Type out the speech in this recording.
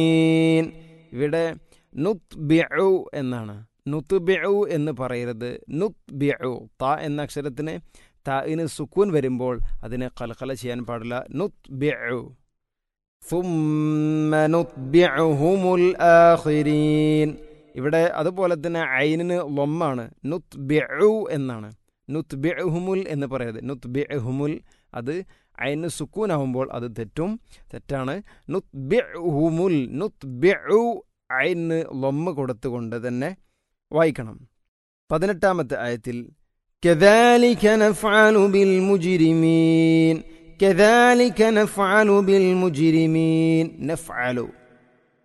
ഇവിടെ നുത് ബിഉ എന്നാണ് നുത് ബിഉ എന്ന് പറയരുത് നുത് ബിഉ ത എന്ന അക്ഷരത്തിന് താഇന് സുക്കൂൻ വരുമ്പോൾ അതിനെ കലക്കല ചെയ്യാൻ പാടില്ല നുത് ബിഉ ثم نتبعهم الآخرين ഇവിടെ അതുപോലെ തന്നെ ഐനിന് ലൊമ്മാണ് നുത് ബിഉ എന്നാണ് നുത് ബിഉഹുമുൽ എന്ന് പറയരുത് നുത് ബിഉഹുമുൽ അത് ഐന് സുക്കൂനാവുമ്പോൾ അത് തെറ്റും തെറ്റാണ് നുത് ബിഉഹുമുൽ നുത് ബിഉ ഐന് ലൊമ്മ കൊടുത്തുകൊണ്ട് തന്നെ വായിക്കണം പതിനെട്ടാമത്തെ ആയത്തിൽ كذلك نفعل بالمجرمين كذلك نفعل بالمجرمين نفعل